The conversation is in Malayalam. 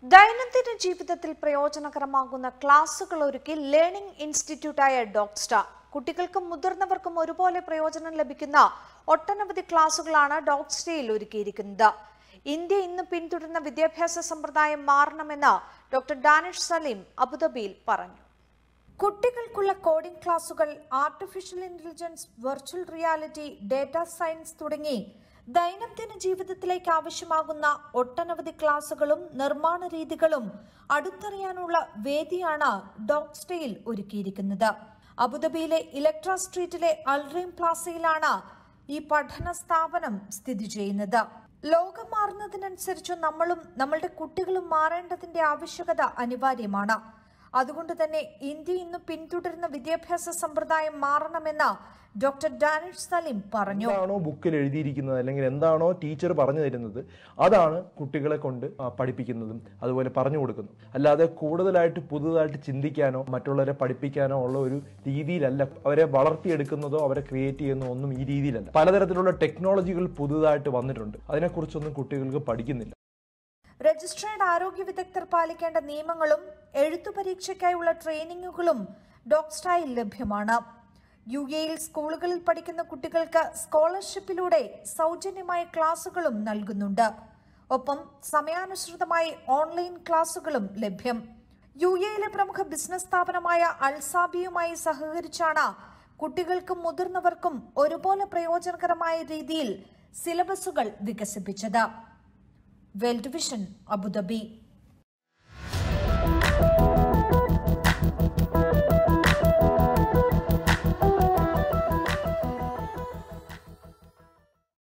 ദൈനംദിന ജീവിതത്തിൽ പ്രയോജനകരമാകുന്ന ക്ലാസുകൾ ഒരുക്കി ലേണിംഗ് ഇൻസ്റ്റിറ്റ്യൂട്ടായ ഡോക്സ്റ്റാർ കുട്ടികൾക്കും മുതിർന്നവർക്കും ഒരുപോലെ പ്രയോജനം ലഭിക്കുന്ന ഒട്ടനവധി ക്ലാസുകളാണ് ഡോക്സ്റ്റയിൽ ഒരുക്കിയിരിക്കുന്നത് ഇന്ത്യ ഇന്ന് പിന്തുടരുന്ന വിദ്യാഭ്യാസ സമ്പ്രദായം മാറണമെന്ന് ഡോക്ടർ ഡാനിഷ് സലീം അബുദാബിയിൽ പറഞ്ഞു കുട്ടികൾക്കുള്ള കോഡിംഗ് ക്ലാസുകൾ artificial intelligence virtual reality data science തുടങ്ങി ദൈനംദിന ജീവിതത്തിലേക്ക് ആവശ്യമാകുന്ന ഒട്ടനവധി ക്ലാസുകളും നിർമ്മാണ രീതികളും അടുത്തറിയാനുള്ള വേദിയാണ് ഡോക്സ്റ്റയിൽ ഒരുക്കിയിരിക്കുന്നത് അബുദാബിയിലെ ഇലക്ട്ര സ്ട്രീറ്റിലെ അൽറീം പ്ലാസയിലാണ് ഈ പഠന സ്ഥാപനം സ്ഥിതി ചെയ്യുന്നത് ലോകം മാറുന്നതിനനുസരിച്ച് നമ്മളും നമ്മളുടെ കുട്ടികളും മാറേണ്ടതിന്റെ ആവശ്യകത അനിവാര്യമാണ് അതുകൊണ്ട് തന്നെ ഇന്ത്യ ഇന്ന് പിന്തുടരുന്ന വിദ്യാഭ്യാസ സമ്പ്രദായം മാറണമെന്ന് ഡോക്ടർ ഡാനിഷ് സലീം പറഞ്ഞു എന്താണോ ബുക്കിൽ എഴുതിയിരിക്കുന്നത് അല്ലെങ്കിൽ എന്താണോ ടീച്ചർ പറഞ്ഞു തരുന്നത് അതാണ് കുട്ടികളെ കൊണ്ട് ആ, പഠിപ്പിക്കുന്നതും അതുപോലെ പറഞ്ഞു കൊടുക്കുന്നു അല്ലാതെ കൂടുതലായിട്ട് പുതുതായിട്ട് ചിന്തിക്കാനോ മറ്റുള്ളവരെ പഠിപ്പിക്കാനോ ഉള്ള ഒരു രീതിയിലല്ല അവരെ വളർത്തിയെടുക്കുന്നതോ അവരെ ക്രിയേറ്റ് ചെയ്യുന്നതോ ഒന്നും ഈ രീതിയിലല്ല പലതരത്തിലുള്ള ടെക്നോളജികൾ പുതുതായിട്ട് വന്നിട്ടുണ്ട് അതിനെക്കുറിച്ചൊന്നും കുട്ടികൾക്ക് പഠിക്കുന്നില്ല രജിസ്ട്രേഡ് ആരോഗ്യ വിദഗ്ധർ പാലിക്കേണ്ട നിയമങ്ങളും എഴുത്തു പരീക്ഷയ്ക്കായുള്ള ട്രെയിനിങ്ങുകളും ഡോക്സ്റ്റായിൽ ലഭ്യമാണ് യു എയിൽ സ്കൂളുകളിൽ പഠിക്കുന്ന കുട്ടികൾക്ക് സ്കോളർഷിപ്പിലൂടെ സൗജന്യമായ ക്ലാസുകളും നൽകുന്നുണ്ട് ഒപ്പം സമയാനുസൃതമായി ഓൺലൈൻ ക്ലാസുകളും ലഭ്യം യു എയിലെ പ്രമുഖ ബിസിനസ് സ്ഥാപനമായ അൽസാബിയുമായി സഹകരിച്ചാണ് കുട്ടികൾക്കും മുതിർന്നവർക്കും ഒരുപോലെ പ്രയോജനകരമായ രീതിയിൽ സിലബസുകൾ വികസിപ്പിച്ചത് വേൾഡ് വിഷൻ അബുദാബി